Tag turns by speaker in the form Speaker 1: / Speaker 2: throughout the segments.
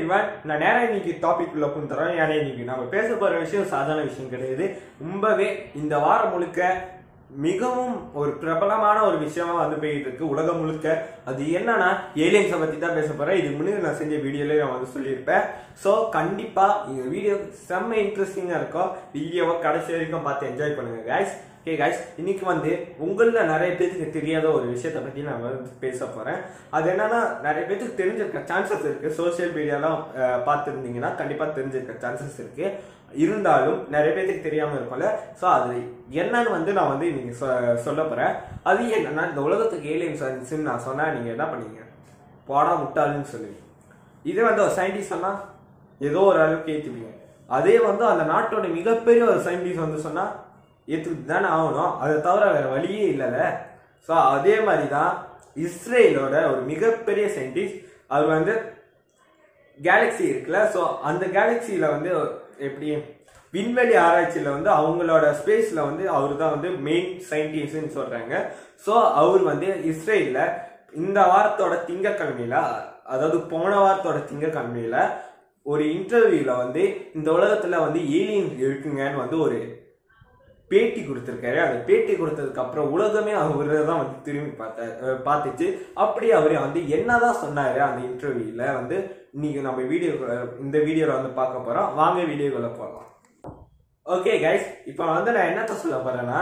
Speaker 1: everyone நான் நேரா இன்னைக்கு டாபிக் உள்ள தரோம் ஏன்னா இன்னைக்கு நம்ம பேச போற விஷயம் சாதாரண விஷயம் கிடையாது ரொம்பவே இந்த வாரம் முழுக்க மிகவும் ஒரு பிரபலமான ஒரு விஷயமா வந்து போயிட்டு இருக்கு உலகம் முழுக்க அது என்னன்னா ஏலியன்ஸை பத்தி தான் பேச போறேன் இதுக்கு முன்னாடி நான் செஞ்ச வீடியோல நான் வந்து சொல்லியிருப்பேன் ஸோ கண்டிப்பா இந்த வீடியோ செம்ம இன்ட்ரெஸ்டிங்கா இருக்கும் வீடியோவை கடைசி வரைக்கும் பார்த்து என்ஜாய் பண்ணுங்க guys ஓகே guys இன்னைக்கு வந்து உங்கள நிறைய பேருக்கு தெரியாத ஒரு விஷயத்தை பத்தி நான் வந்து பேச போறேன் அது என்னன்னா நிறைய பேருக்கு தெரிஞ்சிருக்க சான்சஸ் இருக்கு சோஷியல் மீடியாலாம் பார்த்துருந்தீங்கன்னா கண்டிப்பா தெரிஞ்சிருக்க சான்சஸ் இருக்கு இருந்தாலும் நிறைய பேருக்கு தெரியாம இருக்கும்ல ஸோ அது என்னன்னு வந்து நான் வந்து இன்னைக்கு சொ- சொல்ல போறேன் அது என்னன்னா இந்த உலகத்துக்கு ஏலியன்ஸ் வந்துச்சுன்னு நான் சொன்னா நீங்க என்ன பண்ணீங்க போடா முட்டாளுன்னு சொல்லுவீங்க இதே வந்து ஒரு சயின்டிஸ்ட் சொன்னா ஏதோ ஒரு அளவுக்கு ஏத்துப்பீங்க அதே வந்து அந்த நாட்டோட மிகப்பெரிய ஒரு சயின்டிஸ்ட் வந்து சொன்னா ஏத்துக்கிட்டு தானே ஆகணும் அதை தவிர வேற வழியே இல்லைல்ல ஸோ அதே மாதிரி தான் இஸ்ரேலோட ஒரு மிகப்பெரிய சயின்டிஸ்ட் அவர் வந்து கேலக்ஸி இருக்குல்ல ஸோ அந்த கேலக்சியில வந்து எப்படி விண்வெளி ஆராய்ச்சியில வந்து அவங்களோட ஸ்பேஸ்ல வந்து அவர் தான் வந்து மெயின் சயின்டிஸ்ட்னு சொல்றாங்க ஸோ அவர் வந்து இஸ்ரேல்ல இந்த வாரத்தோட திங்கக்கிழமையில அதாவது போன வாரத்தோட திங்கக்கிழமையில ஒரு இன்டர்வியூல வந்து இந்த உலகத்துல வந்து ஏலியன் இருக்குங்கன்னு வந்து ஒரு பேட்டி கொடுத்துருக்காரு அந்த பேட்டி கொடுத்ததுக்கு அப்புறம் உலகமே அவரை தான் வந்து திரும்பி பார்த்த அஹ் பார்த்துச்சு அப்படி அவர் வந்து என்னதான் சொன்னாரு அந்த இன்டர்வியூல வந்து இன்னைக்கு நம்ம வீடியோ இந்த வீடியோல வந்து பார்க்க போறோம் வாங்க வீடியோக்குள்ள போகலாம் ஓகே கைஸ் இப்போ வந்து நான் என்னத்த சொல்ல போறேன்னா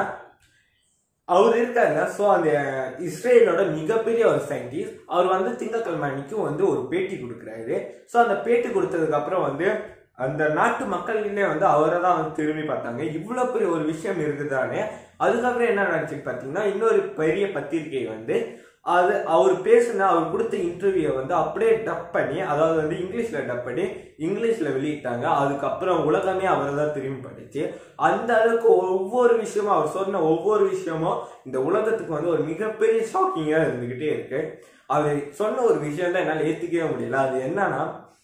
Speaker 1: அவர் இருக்காருல்ல ஸோ அந்த இஸ்ரேலோட மிகப்பெரிய ஒரு சயின்டிஸ்ட் அவர் வந்து திங்கக்கிழமை அன்னைக்கும் வந்து ஒரு பேட்டி கொடுக்குறாரு ஸோ அந்த பேட்டி கொடுத்ததுக்கு அப்புறம் வந்து அந்த நாட்டு மக்களிலே வந்து அவரை தான் வந்து திரும்பி பார்த்தாங்க இவ்வளோ பெரிய ஒரு விஷயம் இருக்குதானே அதுக்கப்புறம் என்ன நடந்துச்சு பார்த்தீங்கன்னா இன்னொரு பெரிய பத்திரிகை வந்து அது அவர் பேசின அவர் கொடுத்த இன்டர்வியூ வந்து அப்படியே டப் பண்ணி அதாவது வந்து இங்கிலீஷ்ல டப் பண்ணி இங்கிலீஷ்ல வெளியிட்டாங்க அதுக்கப்புறம் உலகமே அவரை தான் திரும்பி படிச்சு அந்த அளவுக்கு ஒவ்வொரு விஷயமும் அவர் சொன்ன ஒவ்வொரு விஷயமும் இந்த உலகத்துக்கு வந்து ஒரு மிகப்பெரிய ஷாக்கிங்கா இருந்துகிட்டே இருக்கு அவர் சொன்ன ஒரு விஷயம் தான் என்னால் ஏத்துக்கவே முடியல அது என்னன்னா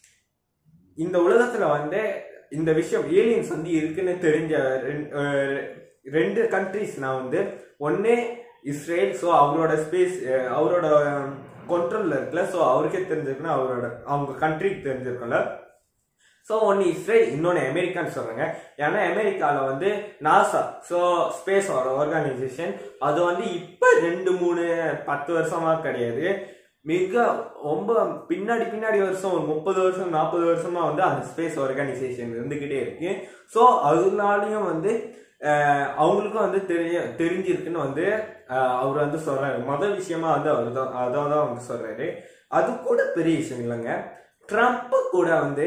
Speaker 1: இந்த உலகத்துல வந்து இந்த விஷயம் ஏலியன்ஸ் வந்து இருக்குன்னு தெரிஞ்ச ரெண்- அஹ் ரெண்டு கண்ட்ரிஸ் நான் வந்து ஒன்னே இஸ்ரேல் ஸோ அவரோட ஸ்பேஸ் அவரோட கண்ட்ரோல்ல இருக்குல்ல ஸோ அவருக்கே தெரிஞ்சிருக்குன்னா அவரோட அவங்க கண்ட்ரிக்கு தெரிஞ்சிருக்கும்ல ஸோ ஒன்று இஸ்ரேல் இன்னொன்று அமெரிக்கான்னு சொல்றாங்க ஏன்னா அமெரிக்காவில் வந்து நாசா ஸோ ஸ்பேஸ் ஆர்கனைசேஷன் அது வந்து இப்போ ரெண்டு மூணு பத்து வருஷமா கிடையாது மிக ரொம்ப பின்னாடி பின்னாடி வருஷம் ஒரு முப்பது வருஷம் நாற்பது வருஷமா வந்து அந்த ஸ்பேஸ் ஆர்கனைசேஷன் இருந்துகிட்டே இருக்கு ஸோ அதனாலையும் வந்து அஹ், அவங்களுக்கும் வந்து தெரிய தெரிஞ்சிருக்குன்னு வந்து அஹ், அவர் வந்து சொல்றாரு முதல் விஷயமா வந்து அவர் தான் அதான் தான் வந்து சொல்றாரு அது கூட பெரிய விஷயம் இல்லைங்க ட்ரம்ப் கூட வந்து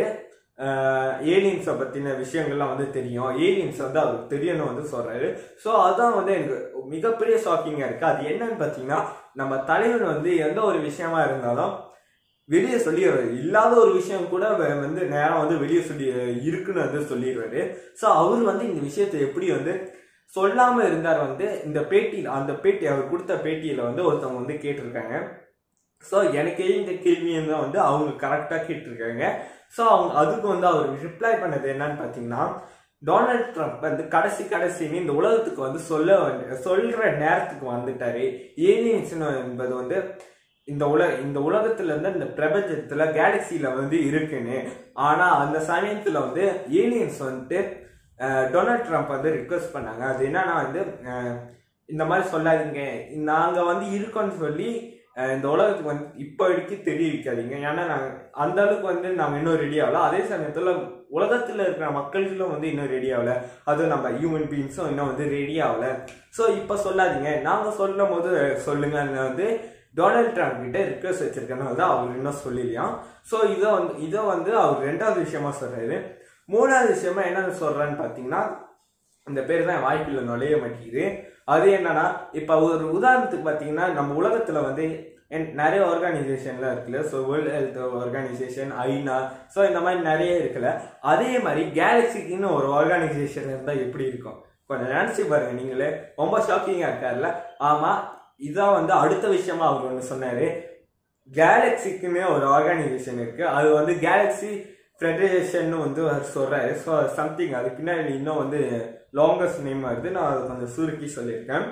Speaker 1: ஏலியன்ஸை பத்தின விஷயங்கள்லாம் வந்து தெரியும் ஏலியன்ஸ் வந்து அவருக்கு தெரியணும் வந்து சொல்றாரு ஸோ அதான் வந்து எனக்கு மிகப்பெரிய ஷாக்கிங்கா இருக்கு அது என்னன்னு பார்த்தீங்கன்னா நம்ம தலைவன் வந்து எந்த ஒரு விஷயமா இருந்தாலும் வெளியே சொல்லிடுறாரு இல்லாத ஒரு விஷயம் கூட வ- வந்து நேரம் வந்து வெளியே சொல்லி இருக்குன்னு வந்து சொல்லிடுறாரு ஸோ அவர் வந்து இந்த விஷயத்தை எப்படி வந்து சொல்லாம இருந்தார் வந்து இந்த பேட்டியில் அந்த பேட்டி அவர் கொடுத்த பேட்டியில வந்து ஒருத்தவங்க வந்து கேட்டிருக்காங்க ஸோ எனக்கே இந்த கேள்வியை தான் வந்து அவங்க கரெக்டாக கேட்டிருக்காங்க ஸோ அவங்க அதுக்கு வந்து அவர் ரிப்ளை பண்ணது என்னன்னு பார்த்தீங்கன்னா டொனால்ட் ட்ரம்ப் வந்து கடைசி கடைசின்னு இந்த உலகத்துக்கு வந்து சொல்ல வேண்டிய- சொல்ற நேரத்துக்கு வந்துட்டாரு ஏலியன்ஸ் என்பது வந்து இந்த உலக இந்த உலகத்துல இருந்து இந்த பிரபஞ்சத்துல கேலக்சியில வந்து இருக்குன்னு ஆனா அந்த சமயத்துல வந்து ஏலியன்ஸ் வந்துட்டு அஹ், டொனால்ட் ட்ரம்ப் வந்து ரிக்வெஸ்ட் பண்ணாங்க அது என்னன்னா வந்து அஹ், இந்த மாதிரி சொல்லாதீங்க நாங்க வந்து இருக்கோம்னு சொல்லி அஹ், இந்த உலகத்துக்கு வந்து இப்போ வரைக்கும் தெரிய வைக்காதீங்க ஏன்னா நாங்க அந்த அளவுக்கு வந்து நாங்க இன்னும் ரெடி ஆகல அதே சமயத்துல உலகத்துல இருக்கிற மக்களும் வந்து இன்னும் ரெடி ஆகல அது நம்ம ஹியூமன் பீயிங்ஸும் இன்னும் வந்து ரெடி ஆகல ஸோ இப்போ சொல்லாதீங்க நாங்க சொல்லும் போது சொல்லுங்கன்னு வந்து டொனால்ட் ட்ரம்ப் கிட்ட ரிக்வெஸ்ட் வச்சிருக்கேன்னு வந்து அவர் இன்னும் சொல்லிலையாம் ஸோ இதை வந்து இதை வந்து அவர் ரெண்டாவது விஷயமா சொல்றாரு மூணாவது விஷயமா என்ன சொல்றான்னு பார்த்தீங்கன்னா இந்த பேர் தான் வாய்ப்பில் நுழைய மாட்டேங்குது அது என்னன்னா இப்போ ஒரு உதாரணத்துக்கு பார்த்தீங்கன்னா நம்ம உலகத்துல வந்து என்- நிறைய ஆர்கனைசேஷன்லாம் இருக்குல்ல ஸோ வேர்ல்டு ஹெல்த் ஆர்கனைசேஷன் ஐநா ஸோ இந்த மாதிரி நிறைய இருக்குல்ல அதே மாதிரி கேலக்சிக்குன்னு ஒரு ஆர்கனைசேஷன் இருந்தால் எப்படி இருக்கும் கொஞ்சம் நினச்சி பாருங்க நீங்களே ரொம்ப ஷாக்கிங்காக இருக்கார்ல ஆமாம் இதான் வந்து அடுத்த விஷயமா அவர் ஒன்று சொன்னாரு கேலக்சிக்குமே ஒரு ஆர்கனைசேஷன் இருக்கு அது வந்து கேலக்ஸி ஃபெடரேஷன் வந்து அவர் சொல்றாரு ஸோ சம்திங் அது பின்னாடி இன்னும் வந்து லாங்கஸ்ட் நேம் வருது நான் அதை கொஞ்சம் சுருக்கி சொல்லியிருக்கேன்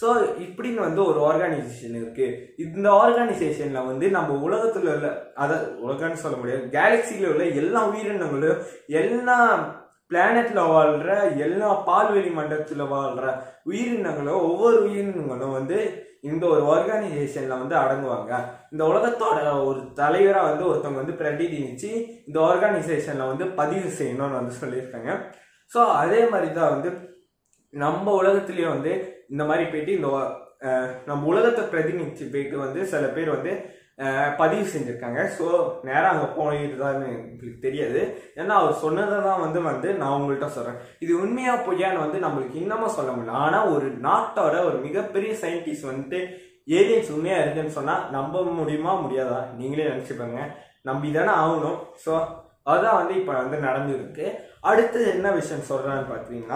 Speaker 1: ஸோ இப்படின்னு வந்து ஒரு ஆர்கனைசேஷன் இருக்கு இந்த ஆர்கனைசேஷன்ல வந்து நம்ம உலகத்துல உள்ள அதாவது உலகம்னு சொல்ல முடியாது கேலக்சியில உள்ள எல்லா உயிரினங்களும் எல்லா பிளானட்ல வாழ்ற எல்லா பால்வெளி மண்டலத்துல வாழ்ற உயிரினங்களும் ஒவ்வொரு உயிரினங்களும் வந்து இந்த ஒரு ஆர்கனைசேஷன்ல வந்து அடங்குவாங்க இந்த உலகத்தோட ஒரு தலைவரா வந்து ஒருத்தவங்க வந்து பிரதிநிதிச்சு இந்த ஆர்கனைசேஷன்ல வந்து பதிவு செய்யணும்னு வந்து சொல்லியிருக்காங்க ஸோ அதே மாதிரி தான் வந்து நம்ம உலகத்திலேயே வந்து இந்த மாதிரி போயிட்டு இந்த அஹ், நம்ம உலகத்தை பிரதிநிதிச்சு போயிட்டு வந்து சில பேர் வந்து அஹ், பதிவு செஞ்சிருக்காங்க ஸோ நேராக அங்கே போயிருந்தான்னு எங்களுக்கு தெரியாது ஏன்னா அவர் சொன்னதை தான் வந்து வந்து நான் உங்கள்கிட்ட சொல்கிறேன் இது உண்மையா பொய்யான்னு வந்து நம்மளுக்கு இன்னமும் சொல்ல முடியல ஆனால் ஒரு நாட்டோட ஒரு மிகப்பெரிய சயின்டிஸ்ட் வந்துட்டு ஏலியன்ஸ் உண்மையா இருக்குன்னு சொன்னால் நம்ப முடியுமா முடியாதா நீங்களே நினச்சி பாருங்க நம்பி தானே ஆகணும் ஸோ அதான் வந்து இப்போ வந்து நடந்துருக்கு அடுத்து என்ன விஷயம் சொல்கிறான்னு பார்த்தீங்கன்னா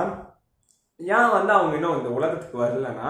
Speaker 1: ஏன் வந்து அவங்க இன்னும் இந்த உலகத்துக்கு வரலன்னா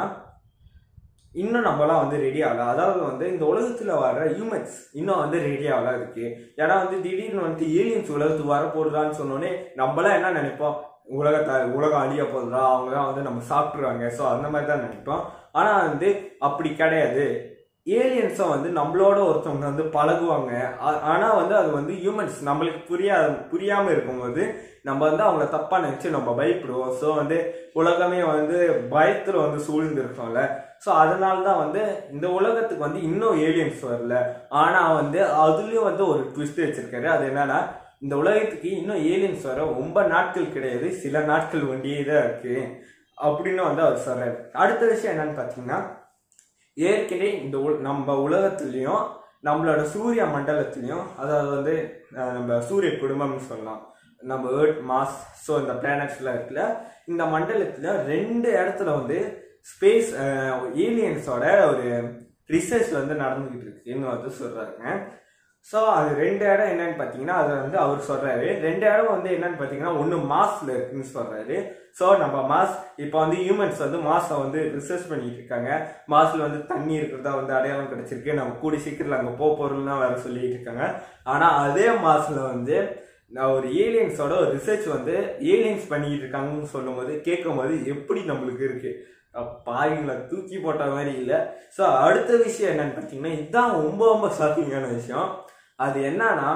Speaker 1: இன்னும் நம்மலாம் வந்து ரெடி ஆகல அதாவது வந்து இந்த உலகத்துல வர ஹியூமன்ஸ் இன்னும் வந்து ரெடி ஆகல இருக்கு ஏன்னா வந்து திடீர்னு வந்து ஏலியன்ஸ் உலகத்துக்கு வர போடுறான்னு சொன்னோடனே நம்மளாம் என்ன நினைப்போம் உலகத்தை உலகம் அழிய போதுடா அவங்க தான் வந்து நம்ம சாப்பிட்ருவாங்க ஸோ அந்த மாதிரி தான் நினைப்போம் ஆனால் வந்து அப்படி கிடையாது ஏலியன்ஸும் வந்து நம்மளோட ஒருத்தவங்க வந்து பழகுவாங்க ஆ- ஆனா வந்து அது வந்து ஹியூமன்ஸ் நம்மளுக்கு புரியா புரியாம இருக்கும்போது நம்ம வந்து அவங்கள தப்பா நினைச்சு நம்ம பயப்படுவோம் ஸோ வந்து உலகமே வந்து பயத்துல வந்து சூழ்ந்து இருக்கோம்ல ஸோ அதனால தான் வந்து இந்த உலகத்துக்கு வந்து இன்னும் ஏலியன்ஸ் வரல ஆனா வந்து அதுலயும் வந்து ஒரு ட்விஸ்ட் வச்சிருக்காரு அது என்னன்னா இந்த உலகத்துக்கு இன்னும் ஏலியன்ஸ் வர ரொம்ப நாட்கள் கிடையாது சில நாட்கள் ஒண்டியே தான் இருக்கு அப்படின்னு வந்து அவர் சொல்றாரு அடுத்த விஷயம் என்னன்னு பார்த்தீங்கன்னா ஏற்கனவே இந்த உல- நம்ம உலகத்துலேயும் நம்மளோட சூரிய மண்டலத்திலையும் அதாவது வந்து அஹ், நம்ம சூரிய குடும்பம்னு சொல்லலாம் நம்ம ஏர்த் மாஸ் ஸோ இந்த பிளானட்ஸ்லாம் இருக்குல்ல இந்த மண்டலத்தில் ரெண்டு இடத்துல வந்து ஸ்பேஸ் ஏலியன்ஸோட ஒரு ரிசர்ச் வந்து நடந்துகிட்டு இருக்குன்னு வந்து சொல்றாங்க ஸோ அது ரெண்டு இடம் என்னன்னு பார்த்தீங்கன்னா அது வந்து அவர் சொல்றாரு ரெண்டு இடம் வந்து என்னன்னு பார்த்தீங்கன்னா ஒன்று மாஸ்ல இருக்குன்னு சொல்றாரு ஸோ நம்ம மாஸ் இப்போ வந்து ஹியூமன்ஸ் வந்து மாஸை வந்து ரிசர்ச் பண்ணிட்டு இருக்காங்க மாஸ்ல வந்து தண்ணி இருக்கிறதா வந்து அடையாளம் கிடைச்சிருக்கு நம்ம கூடி சீக்கிரத்தில் அங்கே போக போறோம்னா வேற சொல்லிட்டு இருக்காங்க ஆனால் அதே மாஸ்ல வந்து நான் ஒரு ஏலியன்ஸோட ஒரு ரிசர்ச் வந்து ஏலியன்ஸ் பண்ணிட்டு இருக்காங்கன்னு சொல்லும்போது கேட்கும்போது எப்படி நம்மளுக்கு இருக்கு பாருங்களா தூக்கி போட்ட மாதிரி இல்லை ஸோ அடுத்த விஷயம் என்னன்னு பார்த்தீங்கன்னா இதுதான் ரொம்ப ரொம்ப ஷாக்கிங்கான விஷயம் அது என்னன்னா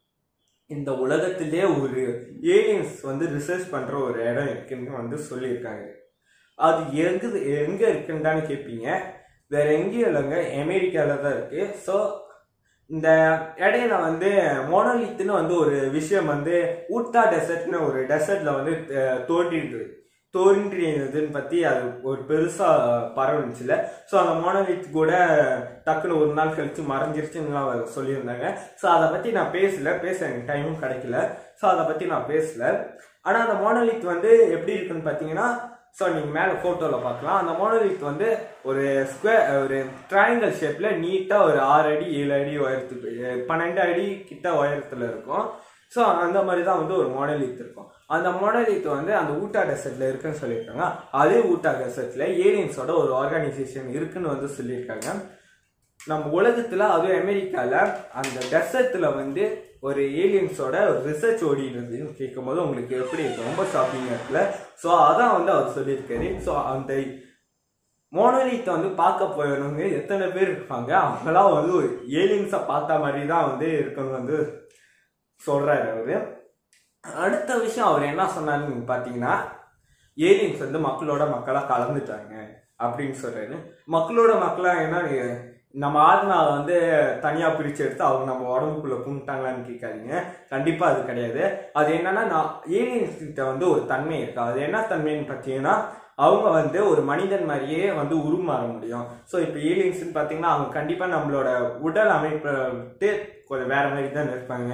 Speaker 1: இந்த உலகத்திலே ஒரு ஏலியன்ஸ் வந்து ரிசர்ச் பண்ற ஒரு இடம் இருக்குன்னு வந்து சொல்லியிருக்காங்க அது எங்க எங்க இருக்குன்னு கேட்பீங்க வேற எங்கேயும் இல்லைங்க அமெரிக்கால தான் இருக்கு ஸோ இந்த இடையில வந்து மோனோலித்துன்னு வந்து ஒரு விஷயம் வந்து ஊட்டா டெசர்ட்னு ஒரு டெசர்ட்ல வந்து அஹ், தோன்றிட்டு தோன்றியதுன்னு பத்தி அது ஒரு பெருசா பரவணுச்சுல ஸோ அந்த மோனோலித் கூட டக்குன்னு ஒரு நாள் கழிச்சு மறைஞ்சிருச்சுன்னு சொல்லியிருந்தாங்க ஸோ அதை பத்தி நான் பேசல பேச எனக்கு டைமும் கிடைக்கல ஸோ அதை பத்தி நான் பேசல ஆனா அந்த மோனோலித் வந்து எப்படி இருக்குன்னு பாத்தீங்கன்னா ஸோ நீங்கள் மேலே ஃபோட்டோவில் பார்க்கலாம் அந்த மோனோலித் வந்து ஒரு ஸ்கொயர் ஒரு ட்ரையாங்கல் ஷேப்பில் நீட்டாக ஒரு ஆறு அடி ஏழு அடி உயரத்துக்கு அஹ் பன்னெண்டு அடி கிட்ட உயரத்தில் இருக்கும் ஸோ அந்த மாதிரி தான் வந்து ஒரு மோனலித் இருக்கும் அந்த மோனலித் வந்து அந்த ஊட்டா டெசர்ட்ல இருக்குன்னு சொல்லியிருக்காங்க அதே ஊட்டா டெசர்ட்ல ஏலியன்ஸோட ஒரு ஆர்கனைசேஷன் இருக்குன்னு வந்து சொல்லியிருக்காங்க நம்ம உலகத்துல அதுவும் அமெரிக்கால அந்த டெசர்ட்ல வந்து ஒரு ஏலியன்ஸோட ஒரு ரிசர்ச் ஓடிடுறதுன்னு கேட்கும் போது உங்களுக்கு எப்படி இருக்கு ரொம்ப ஷாக்கிங்கா இருக்குல்ல ஸோ அதான் வந்து அவர் சொல்லியிருக்காரு ஸோ அந்த மோனோலித்தை வந்து பார்க்க போயவங்க எத்தனை பேர் இருப்பாங்க அவங்களாம் வந்து ஒரு ஏலியன்ஸை பார்த்த மாதிரி தான் வந்து இருக்குன்னு வந்து சொல்றாரு அவரு அடுத்த விஷயம் அவர் என்ன சொன்னாருன்னு பார்த்தீங்கன்னா ஏலியன்ஸ் வந்து மக்களோட மக்களா கலந்துட்டாங்க அப்படின்னு சொல்றாரு மக்களோட மக்களா என்ன நம்ம ஆத்மாவை வந்து தனியா பிரிச்சு எடுத்து அவங்க நம்ம உடம்புக்குள்ள புண்ணிட்டாங்களான்னு கேட்காதீங்க கண்டிப்பா அது கிடையாது அது என்னன்னா நான் ஏலியன்ஸ் கிட்ட வந்து ஒரு தன்மை இருக்கு அது என்ன தன்மைன்னு பார்த்தீங்கன்னா அவங்க வந்து ஒரு மனிதன் மாதிரியே வந்து உருமாற முடியும் ஸோ இப்போ ஏலியன்ஸ்னு பார்த்தீங்கன்னா அவங்க கண்டிப்பாக நம்மளோட உடல் அமைப்பை விட்டு கொஞ்சம் வேற மாதிரி தான் இருப்பாங்க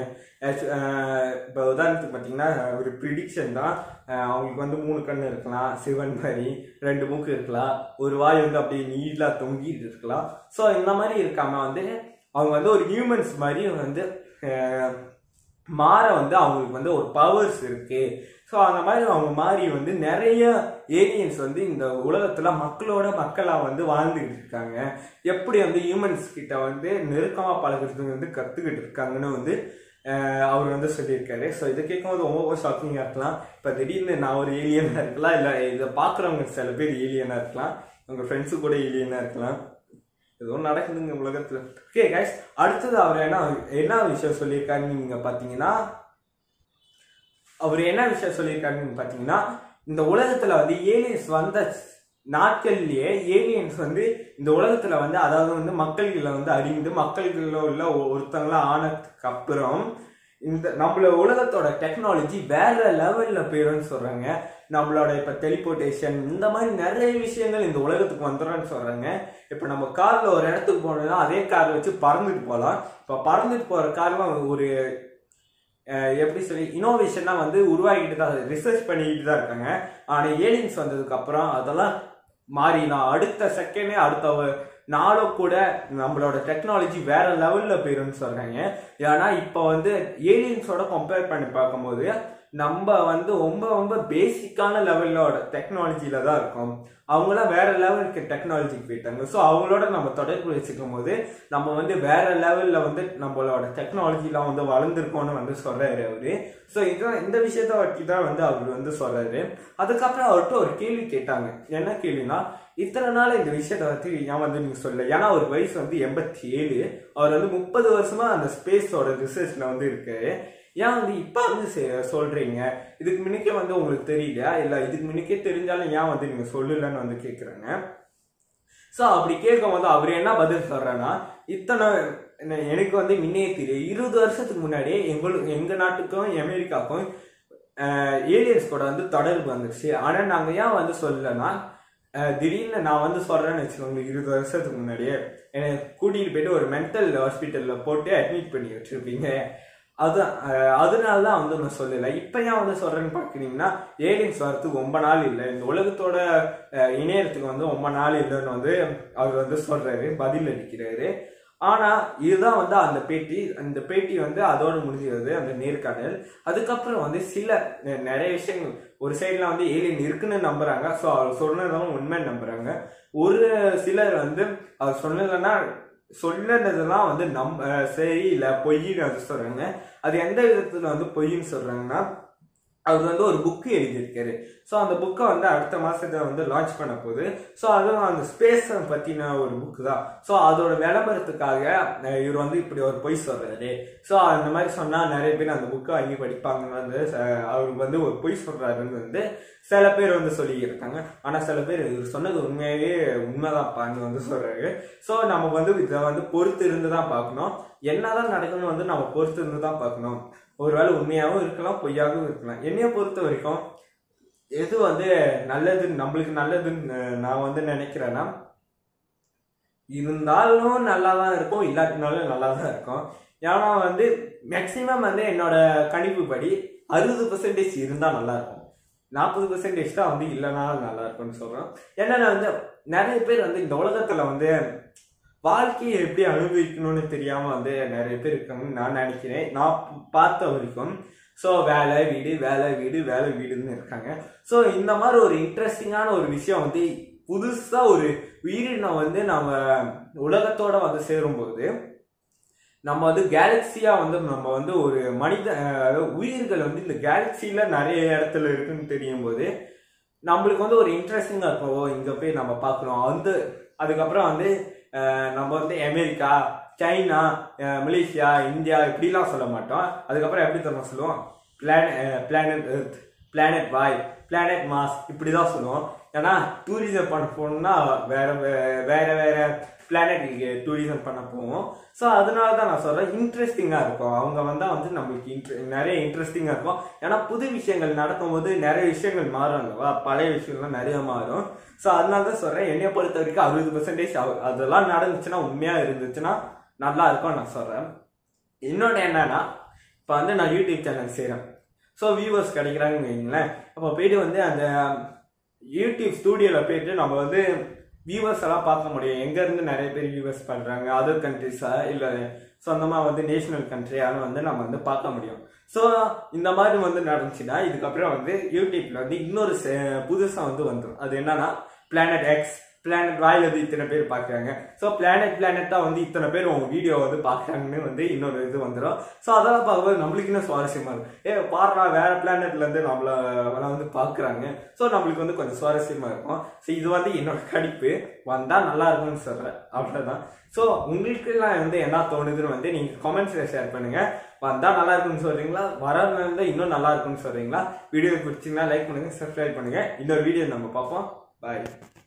Speaker 1: இப்போ உதாரணத்துக்கு பார்த்தீங்கன்னா ஒரு ப்ரிடிக்ஷன் தான் அஹ் அவங்களுக்கு வந்து மூணு கண்ணு இருக்கலாம் சிவன் மாதிரி ரெண்டு மூக்கு இருக்கலாம் ஒரு வாய் வந்து அப்படியே நீளா தொங்கிட்டு இருக்கலாம் ஸோ இந்த மாதிரி இருக்காம வந்து அவங்க வந்து ஒரு ஹியூமன்ஸ் மாதிரி வந்து அஹ், மாற வந்து அவங்களுக்கு வந்து ஒரு பவர்ஸ் இருக்கு ஸோ அந்த மாதிரி அவங்க மாறி வந்து நிறைய ஏலியன்ஸ் வந்து இந்த உலகத்துல மக்களோட மக்களா வந்து வாழ்ந்துகிட்டு இருக்காங்க எப்படி வந்து ஹியூமன்ஸ் கிட்ட வந்து நெருக்கமா பழகுறது வந்து கத்துக்கிட்டு இருக்காங்கன்னு வந்து அஹ், அவர் வந்து சொல்லியிருக்காரு ஸோ இதை கேட்கும்போது ரொம்ப ஷாக்கிங்காக இருக்கலாம் இப்போ திடீர்னு நான் ஒரு ஏலியனாக இருக்கலாம் இல்லை இதை பார்க்குறவங்க சில பேர் ஏலியனாக இருக்கலாம் உங்க ஃப்ரெண்ட்ஸு கூட ஏலியனா இருக்கலாம் ஏதோ நடக்குதுங்க உலகத்துல ஓகே கைஸ் அடுத்தது அவர் என்ன என்ன விஷயம் சொல்லியிருக்காருன்னு நீங்க பாத்தீங்கன்னா அவர் என்ன விஷயம் சொல்லியிருக்காருன்னு பாத்தீங்கன்னா இந்த உலகத்துல வந்து ஏலியன்ஸ் வந்த நாட்கள்லயே ஏலியன்ஸ் வந்து இந்த உலகத்துல வந்து அதாவது வந்து மக்கள்களை வந்து அறிந்து மக்கள்கள உள்ள ஒ- ஒருத்தங்களா ஆனதுக்கு அப்புறம் இந்த நம்மள உலகத்தோட டெக்னாலஜி வேற லெவல்ல போயிடும்னு சொல்றாங்க நம்மளோட இப்ப டெலிபோர்டேஷன் இந்த மாதிரி நிறைய விஷயங்கள் இந்த உலகத்துக்கு வந்துடும்னு சொல்றாங்க இப்ப நம்ம கார்ல ஒரு இடத்துக்கு போனோம்னா அதே கார்ல வச்சு பறந்துட்டு போகலாம் இப்ப பறந்துட்டு போற கார்லாம் ஒரு அஹ், எப்படி சொல்லி இனோவேஷன்லாம் வந்து உருவாக்கிட்டு தான் ரிசர்ச் பண்ணிக்கிட்டு தான் இருக்காங்க ஆனா ஏலியன்ஸ் வந்ததுக்கு அப்புறம் அதெல்லாம் மாறிலாம் அடுத்த செகண்டே அடுத்த ஒரு நாளோ கூட நம்மளோட டெக்னாலஜி வேற லெவல்ல போயிரும்னு சொல்றாங்க ஏன்னா இப்போ வந்து ஏலியன்ஸோட கம்பேர் பண்ணி பார்க்கும்போது நம்ம வந்து ரொம்ப ரொம்ப பேசிக்கான லெவலோட டெக்னாலஜியில தான் இருக்கோம் அவங்களாம் வேற லெவலுக்கு டெக்னாலஜிக்கு போயிட்டாங்க ஸோ அவங்களோட நம்ம தொடர்பு வச்சுக்கும் போது நம்ம வந்து வேற லெவல்ல வந்து நம்மளோட டெக்னாலஜிலாம் வந்து வளர்ந்துருக்கோம்னு வந்து சொல்றாரு அவரு ஸோ இதான் இந்த விஷயத்த வச்சு தான் வந்து அவர் வந்து சொல்றாரு அதுக்கப்புறம் அவர்கிட்ட ஒரு கேள்வி கேட்டாங்க என்ன கேள்வினா இத்தனை நாள் இந்த விஷயத்த பத்தி ஏன் வந்து நீங்க சொல்லல ஏன்னா அவர் வயசு வந்து எண்பத்தி ஏழு அவர் வந்து முப்பது வருஷமா அந்த ஸ்பேஸோட ரிசர்ச்ல வந்து இருக்காரு ஏன் வந்து இப்ப வந்து செ- சொல்றீங்க இதுக்கு முன்னுக்கே வந்து உங்களுக்கு தெரியலையா இல்ல இதுக்கு முன்னுக்கே தெரிஞ்சாலும் ஏன் வந்து நீங்க சொல்லலன்னு வந்து கேக்குறாங்க ஸோ அப்படி கேட்கும் போது அவர் என்ன பதில் சொல்றேன்னா இத்தனை என்ன- எனக்கு வந்து முன்னே தெரியும் இருபது வருஷத்துக்கு முன்னாடியே எங்களுக்கு எங்க நாட்டுக்கும் அமெரிக்காவுக்கும் ஏலியன்ஸ் கூட வந்து தொடர்பு வந்துருச்சு ஆனா நாங்க ஏன் வந்து சொல்லலைன்னா அஹ், திடீர்னு நான் வந்து சொல்றேன்னு வச்சுக்கோங்க இருபது வருஷத்துக்கு முன்னாடியே என்னை கூட்டிட்டு போயிட்டு ஒரு மென்டல் ஹாஸ்பிட்டல்ல போட்டு அட்மிட் பண்ணி வச்சிருப்பீங்க அது அஹ், அதனால தான் வந்து நான் சொல்லலை இப்போ ஏன் வந்து சொல்றேன்னு பார்க்குறீங்கன்னா ஏலியன்ஸ் வரத்துக்கு ரொம்ப நாள் இல்லை இந்த உலகத்தோட அஹ், இணையறதுக்கு வந்து ரொம்ப நாள் இல்லைன்னு வந்து அவர் வந்து சொல்றாரு பதில் அளிக்கிறாரு ஆனா இதுதான் வந்து அந்த பேட்டி அந்த பேட்டி வந்து அதோட முடிஞ்சிருது அந்த நேர்காணல் அதுக்கப்புறம் வந்து சில நெ- நிறைய விஷயங்கள் ஒரு சைடுல வந்து ஏலியன் இருக்குன்னு நம்புறாங்க ஸோ அவர் சொன்னதும் உண்மை நம்புறாங்க ஒரு சிலர் வந்து அவர் சொன்னதுன்னா சொன்னதெல்லாம் வந்து நம் அஹ் சரி இல்ல பொய்ன்னு வந்து சொல்றாங்க அது எந்த விதத்துல வந்து பொய்ன்னு சொல்றாங்கன்னா அவர் வந்து ஒரு புக்கு எழுதியிருக்காரு ஸோ அந்த புக்கை வந்து அடுத்த மாசத்துல வந்து லான்ச் பண்ண போகுது ஸோ அதுவும் அந்த ஸ்பேஸ் பத்தின ஒரு புக்கு தான் ஸோ அதோட விளம்பரத்துக்காக அஹ், இவர் வந்து இப்படி ஒரு பொய் சொல்றாரு ஸோ அந்த மாதிரி சொன்னா நிறைய பேர் அந்த புக்கை வாங்கி படிப்பாங்கன்னு வந்து அஹ், அவருக்கு வந்து ஒரு பொய் சொல்றாருன்னு வந்து சில பேர் வந்து சொல்லியிருக்காங்க ஆனா சில பேர் இவர் சொன்னது உண்மையாவே உண்மைதான்ப்பான்னு வந்து சொல்றாரு ஸோ நம்ம வந்து இதை வந்து பொறுத்து இருந்து தான் பார்க்கணும் என்னதான் நடக்கும்னு வந்து நம்ம பொறுத்து இருந்து தான் பார்க்கணும் ஒருவேளை உண்மையாகவும் இருக்கலாம் பொய்யாகவும் இருக்கலாம் என்னைய பொறுத்த வரைக்கும் எது வந்து நல்லது நம்மளுக்கு நல்லதுன்னு நான் வந்து நினைக்கிறேன்னா இருந்தாலும் நல்லா தான் இருக்கும் இல்லாட்டினாலும் நல்லா தான் இருக்கும் ஏன்னா வந்து மேக்சிமம் வந்து என்னோட கணிப்புப்படி அறுபது பர்சன்டேஜ் இருந்தால் நல்லா இருக்கும் நாற்பது பர்சன்டேஜ் தான் வந்து இல்லைனா நல்லா இருக்கும்னு சொல்றேன் ஏன்னா நான் வந்து நிறைய பேர் வந்து இந்த உலகத்துல வந்து வாழ்க்கையை எப்படி அனுபவிக்கணும்னு தெரியாம வந்து நிறைய பேர் இருக்காங்கன்னு நான் நினைக்கிறேன் நான் பார்த்த வரைக்கும் ஸோ வேலை வீடு வேலை வீடு வேலை வீடுன்னு இருக்காங்க ஸோ இந்த மாதிரி ஒரு இன்ட்ரெஸ்டிங்கான ஒரு விஷயம் வந்து புதுசா ஒரு உயிரினம் வந்து நம்ம உலகத்தோட வந்து சேரும்போது நம்ம வந்து கேலக்சியா வந்து நம்ம வந்து ஒரு மனித அஹ், உயிர்கள் வந்து இந்த கேலக்சியில நிறைய இடத்துல இருக்குன்னு தெரியும் போது நம்மளுக்கு வந்து ஒரு இன்ட்ரெஸ்டிங்கா இருக்கும் ஓ, இங்க போய் நம்ம பார்க்கணும் வந்து அதுக்கப்புறம் வந்து அஹ், நம்ம வந்து அமெரிக்கா சைனா அஹ், மலேசியா இந்தியா இப்படிலாம் சொல்ல மாட்டோம் அதுக்கப்புறம் எப்படி தெரியுமா சொல்லுவோம் பிளான் பிளானட் எர்த் பிளானட் வாய் பிளானட் மாஸ் இப்படிதான் சொல்லுவோம் ஏன்னா டூரிசம் பண்ண போகணும்னா வேற வே- வேற வேற பிளானட்டுக்கு டூரிசம் பண்ண போவோம் ஸோ அதனால தான் நான் சொல்றேன் இன்ட்ரெஸ்டிங்காக இருக்கும் அவங்க வந்தால் வந்து நம்மளுக்கு இன்ட்ரெ நிறைய இன்ட்ரெஸ்டிங்காக இருக்கும் ஏன்னா புது விஷயங்கள் நடக்கும்போது நிறைய விஷயங்கள் மாறும் அல்லவா பழைய விஷயங்கள்லாம் நிறைய மாறும் ஸோ அதனால தான் சொல்றேன் என்னைய பொறுத்த வரைக்கும் அறுபது பர்சன்டேஜ் அதெல்லாம் நடந்துச்சுன்னா உண்மையாக இருந்துச்சுன்னா நல்லா இருக்கும் நான் சொல்றேன் இன்னொன்று என்னன்னா இப்போ வந்து நான் யூடியூப் சேனல் செய்கிறேன் ஸோ வியூவர்ஸ் கிடைக்கிறாங்கன்னு வைங்களேன் அப்போ போயிட்டு வந்து அந்த யூடியூப் ஸ்டூடியோவில் போயிட்டு நம்ம வந்து வியூவர்ஸ் எல்லாம் பார்க்க முடியும் எங்கேருந்து நிறைய பேர் வியூவர்ஸ் பண்ணுறாங்க அதர் கண்ட்ரிஸா இல்லை சொந்தமாக வந்து நேஷனல் கண்ட்ரியான்னு வந்து நம்ம வந்து பார்க்க முடியும் ஸோ இந்த மாதிரி வந்து நடந்துச்சுன்னா இதுக்கப்புறம் வந்து யூடியூப்ல வந்து இன்னொரு புதுசாக வந்து வந்துடும் அது என்னன்னா பிளானட் எக்ஸ் பிளானட் வாயில் வந்து இத்தனை பேர் பார்க்குறாங்க ஸோ பிளானட் பிளானட்டா வந்து இத்தனை பேர் உங்க வீடியோ வந்து பார்க்குறாங்கன்னு வந்து இன்னொரு இது வந்துடும் ஸோ அதெல்லாம் பார்க்கும்போது நம்மளுக்கு இன்னும் சுவாரஸ்யமா இருக்கும் ஏ பாடுறா வேற பிளானட்ல இருந்து நம்மள அவளை வந்து பார்க்குறாங்க ஸோ நம்மளுக்கு வந்து கொஞ்சம் சுவாரஸ்யமா இருக்கும் ஸோ இது வந்து என்னோட கடிப்பு வந்தா நல்லா இருக்கும்னு சொல்றேன் அவ்வளவுதான் ஸோ உங்களுக்கு எல்லாம் வந்து என்ன தோணுதுன்னு வந்து நீங்க கமெண்ட்ஸ்ல ஷேர் பண்ணுங்க வந்தா நல்லா இருக்கும்னு சொல்றீங்களா வரது இன்னும் நல்லா இருக்கும்னு சொல்றீங்களா வீடியோ பிடிச்சிங்கன்னா லைக் பண்ணுங்க சப்ஸ்கிரைப் பண்ணுங்க இன்னொரு வீடியோ நம்ம பார்ப்போம் பாய்